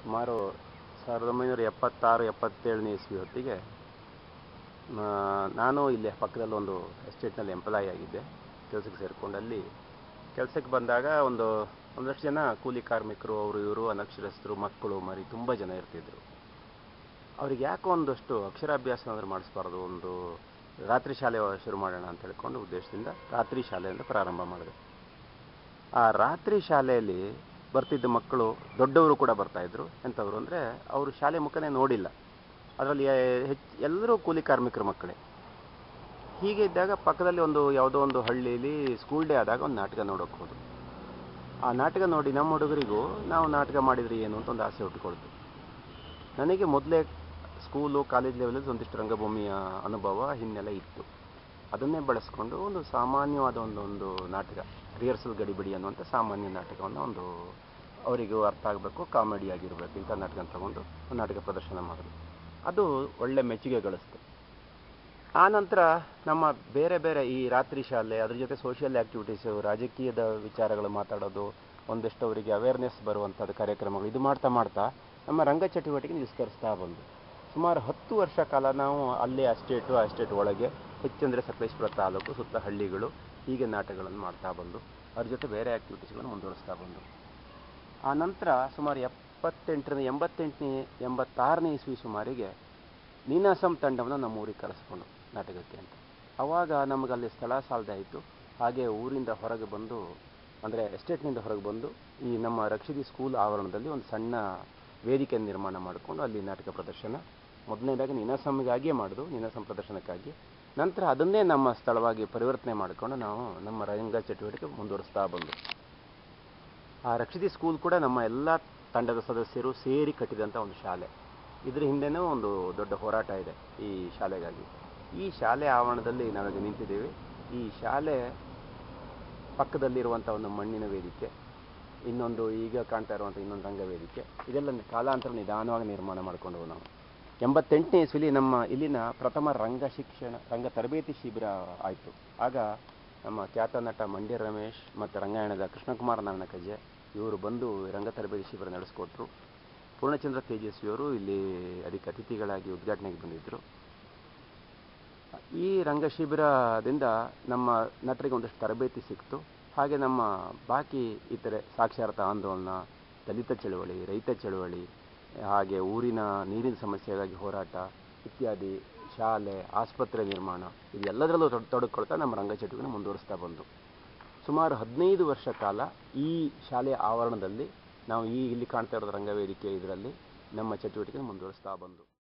ಸುಮಾರು ಸಾವಿರದ ಒಂಬೈನೂರ ಎಪ್ಪತ್ತಾರು ಎಪ್ಪತ್ತೇಳನೇ ಇಸ್ವಿ ಹೊತ್ತಿಗೆ ಆ, ನಾನು ಇಲ್ಲೇ ಪಕ್ಕದಲ್ಲಿ ಒಂದು ಎಸ್ಟೇಟ್ನಲ್ಲಿ ಎಂಪ್ಲಾಯ್ ಆಗಿದ್ದೆ ಕೆಲಸಕ್ಕೆ ಸೇರಿಕೊಂಡು ಅಲ್ಲಿ ಕೆಲಸಕ್ಕೆ ಬಂದಾಗ ಒಂದು ಒಂದಷ್ಟು ಜನ ಕೂಲಿ ಕಾರ್ಮಿಕರು ಅವರು ಇವರು ಅನಕ್ಷರಸ್ಥರು ಮಕ್ಕಳು ಮರಿ ತುಂಬ ಜನ ಇರ್ತಿದ್ರು ಅವ್ರಿಗೆ ಯಾಕೋ ಒಂದಷ್ಟು ಅಕ್ಷರಾಭ್ಯಾಸ ಅಂದ್ರೆ ಮಾಡಿಸ್ಬಾರ್ದು ಒಂದು ರಾತ್ರಿ ಶಾಲೆ ಶುರು ಮಾಡೋಣ ಅಂತ ಹೇಳ್ಕೊಂಡು ಉದ್ದೇಶದಿಂದ ರಾತ್ರಿ ಶಾಲೆಯಿಂದ ಪ್ರಾರಂಭ ಮಾಡಿದೆ ಆ ರಾತ್ರಿ ಶಾಲೆಯಲ್ಲಿ ಬರ್ತಿದ್ದ ಮಕ್ಕಳು ದೊಡ್ಡವರು ಕೂಡ ಬರ್ತಾ ಇದ್ರು ಎಂಥವ್ರು ಅಂದರೆ ಅವರು ಶಾಲೆ ಮುಖನೇ ನೋಡಿಲ್ಲ ಅದರಲ್ಲಿ ಹೆಚ್ಚು ಎಲ್ಲರೂ ಕೂಲಿ ಕಾರ್ಮಿಕರ ಮಕ್ಕಳೇ ಹೀಗೆ ಇದ್ದಾಗ ಪಕ್ಕದಲ್ಲಿ ಒಂದು ಯಾವುದೋ ಒಂದು ಹಳ್ಳಿಯಲ್ಲಿ ಸ್ಕೂಲ್ ಡೇ ಆದಾಗ ಒಂದು ನಾಟಕ ನೋಡೋಕೆ ಹೋದ್ರು ಆ ನಾಟಕ ನೋಡಿ ನಮ್ಮ ಹುಡುಗರಿಗೂ ನಾವು ನಾಟಕ ಮಾಡಿದ್ರೆ ಏನು ಅಂತ ಒಂದು ಆಸೆ ಹುಟ್ಟುಕೊಳ್ತು ನನಗೆ ಮೊದಲೇ ಸ್ಕೂಲು ಕಾಲೇಜ್ ಲೆವೆಲಲ್ಲಿ ಒಂದಿಷ್ಟು ರಂಗಭೂಮಿಯ ಅನುಭವ ಹಿನ್ನೆಲೆ ಇತ್ತು ಅದನ್ನೇ ಬಳಸ್ಕೊಂಡು ಒಂದು ಸಾಮಾನ್ಯವಾದ ಒಂದು ಒಂದು ನಾಟಕ ರಿಹರ್ಸಲ್ ಗಡಿಬಿಡಿ ಅನ್ನುವಂಥ ಸಾಮಾನ್ಯ ನಾಟಕವನ್ನು ಒಂದು ಅವರಿಗೂ ಅರ್ಥ ಆಗಬೇಕು ಕಾಮಿಡಿ ಆಗಿರಬೇಕು ಇಂಥ ನಾಟಕ ತಗೊಂಡು ಒಂದು ನಾಟಕ ಪ್ರದರ್ಶನ ಮಾಡಿದ್ರು ಅದು ಒಳ್ಳೆ ಮೆಚ್ಚುಗೆ ಗಳಿಸ್ತು ಆ ನಂತರ ನಮ್ಮ ಬೇರೆ ಬೇರೆ ಈ ರಾತ್ರಿ ಶಾಲೆ ಅದ್ರ ಜೊತೆ ಸೋಷಿಯಲ್ ಆ್ಯಕ್ಟಿವಿಟೀಸು ರಾಜಕೀಯದ ವಿಚಾರಗಳು ಮಾತಾಡೋದು ಒಂದಿಷ್ಟು ಅವರಿಗೆ ಅವೇರ್ನೆಸ್ ಬರುವಂಥದ್ದು ಕಾರ್ಯಕ್ರಮಗಳು ಇದು ಮಾಡ್ತಾ ಮಾಡ್ತಾ ನಮ್ಮ ರಂಗ ಚಟುವಟಿಕೆ ವಿಸ್ತರಿಸ್ತಾ ಬಂದು ಸುಮಾರು ಹತ್ತು ವರ್ಷ ಕಾಲ ನಾವು ಅಲ್ಲೇ ಅಸ್ಟೇಟು ಆ ಎಸ್ಟೇಟ್ ಒಳಗೆ ಹೆಚ್ಚಂದರೆ ಸಕಲೇಶ್ಪುರ ತಾಲೂಕು ಸುತ್ತ ಹಳ್ಳಿಗಳು ಹೀಗೆ ನಾಟಕಗಳನ್ನು ಮಾಡ್ತಾ ಬಂದು ಅದ್ರ ಜೊತೆ ಬೇರೆ ಆ್ಯಕ್ಟಿವಿಟೀಸ್ಗಳನ್ನು ಮುಂದುವರಿಸ್ತಾ ಬಂದು ಆ ನಂತರ ಸುಮಾರು ಎಪ್ಪತ್ತೆಂಟರಿಂದ ಎಂಬತ್ತೆಂಟನೇ ಎಂಬತ್ತಾರನೇ ಇಸ್ವಿ ಸುಮಾರಿಗೆ ನೀನಾಸಂ ತಂಡವನ್ನು ನಮ್ಮ ಊರಿಗೆ ಕರೆಸ್ಕೊಂಡು ನಾಟಕಕ್ಕೆ ಅಂತ ಆವಾಗ ನಮಗೆ ಅಲ್ಲಿ ಸ್ಥಳ ಸಾಲದೆ ಆಯಿತು ಹಾಗೆ ಊರಿಂದ ಹೊರಗೆ ಬಂದು ಅಂದರೆ ಎಸ್ಟೇಟ್ನಿಂದ ಹೊರಗೆ ಬಂದು ಈ ನಮ್ಮ ರಕ್ಷಿತಿ ಸ್ಕೂಲ್ ಆವರಣದಲ್ಲಿ ಒಂದು ಸಣ್ಣ ವೇದಿಕೆ ನಿರ್ಮಾಣ ಮಾಡಿಕೊಂಡು ಅಲ್ಲಿ ನಾಟಕ ಪ್ರದರ್ಶನ ಮೊದಲನೇದಾಗಿ ನೀನಾಸಂಗಾಗಿಯೇ ಮಾಡೋದು ನೀನಾಸಂ ಪ್ರದರ್ಶನಕ್ಕಾಗಿ ನಂತರ ಅದನ್ನೇ ನಮ್ಮ ಸ್ಥಳವಾಗಿ ಪರಿವರ್ತನೆ ಮಾಡಿಕೊಂಡು ನಾವು ನಮ್ಮ ರಂಗ ಚಟುವಟಿಕೆ ಮುಂದುವರಿಸ್ತಾ ಬಂದು ಆ ರಕ್ಷಿತಿ ಸ್ಕೂಲ್ ಕೂಡ ನಮ್ಮ ಎಲ್ಲ ತಂಡದ ಸದಸ್ಯರು ಸೇರಿ ಕಟ್ಟಿದಂಥ ಒಂದು ಶಾಲೆ ಇದ್ರ ಹಿಂದೆನೂ ಒಂದು ದೊಡ್ಡ ಹೋರಾಟ ಇದೆ ಈ ಶಾಲೆಗಾಗಿ ಈ ಶಾಲೆ ಆವರಣದಲ್ಲಿ ನಾವೀಗ ನಿಂತಿದ್ದೇವೆ ಈ ಶಾಲೆ ಪಕ್ಕದಲ್ಲಿರುವಂಥ ಒಂದು ಮಣ್ಣಿನ ವೇದಿಕೆ ಇನ್ನೊಂದು ಈಗ ಕಾಣ್ತಾ ಇರುವಂಥ ಇನ್ನೊಂದು ರಂಗ ವೇದಿಕೆ ಇದೆಲ್ಲ ಕಾಲಾಂತರ ನಿಧಾನವಾಗಿ ನಿರ್ಮಾಣ ಮಾಡಿಕೊಂಡು ನಾವು ಎಂಬತ್ತೆಂಟನೇ ಇಸ್ವಿಲಿ ನಮ್ಮ ಇಲ್ಲಿನ ಪ್ರಥಮ ರಂಗ ಶಿಕ್ಷಣ ರಂಗ ತರಬೇತಿ ಶಿಬಿರ ಆಯಿತು ಆಗ ನಮ್ಮ ಖ್ಯಾತ ನಟ ಮಂಡ್ಯ ರಮೇಶ್ ಮತ್ತು ರಂಗಾಯಣದ ಕೃಷ್ಣಕುಮಾರ ನಾರಾಯಣ ಕಜ್ಜೆ ಇವರು ಬಂದು ರಂಗ ತರಬೇತಿ ಶಿಬಿರ ನಡೆಸ್ಕೊಟ್ರು ಪೂರ್ಣಚಂದ್ರ ತೇಜಸ್ವಿಯವರು ಇಲ್ಲಿ ಅದಕ್ಕೆ ಅತಿಥಿಗಳಾಗಿ ಉದ್ಘಾಟನೆಗೆ ಬಂದಿದ್ದರು ಈ ರಂಗ ಶಿಬಿರದಿಂದ ನಮ್ಮ ನಟರಿಗೆ ಒಂದಷ್ಟು ತರಬೇತಿ ಸಿಕ್ತು ಹಾಗೆ ನಮ್ಮ ಬಾಕಿ ಇತರೆ ಸಾಕ್ಷರತಾ ಆಂದೋಲನ ದಲಿತ ಚಳವಳಿ ರೈತ ಚಳವಳಿ ಹಾಗೆ ಊರಿನ ನೀರಿನ ಸಮಸ್ಯೆಗಾಗಿ ಹೋರಾಟ ಇತ್ಯಾದಿ ಶಾಲೆ ಆಸ್ಪತ್ರೆ ನಿರ್ಮಾಣ ಇದೆಲ್ಲದರಲ್ಲೂ ತೊಡ್ ತೊಡಗಿಕೊಳ್ತಾ ನಮ್ಮ ರಂಗ ಚಟುವಟಿಕೆ ಮುಂದುವರಿಸ್ತಾ ಬಂದು ಸುಮಾರು ಹದಿನೈದು ವರ್ಷ ಕಾಲ ಈ ಶಾಲೆಯ ಆವರಣದಲ್ಲಿ ನಾವು ಈ ಇಲ್ಲಿ ಕಾಣ್ತಾ ಇರೋದು ರಂಗವೇದಿಕೆ ಇದರಲ್ಲಿ ನಮ್ಮ ಚಟುವಟಿಕೆ ಮುಂದುವರಿಸ್ತಾ ಬಂದು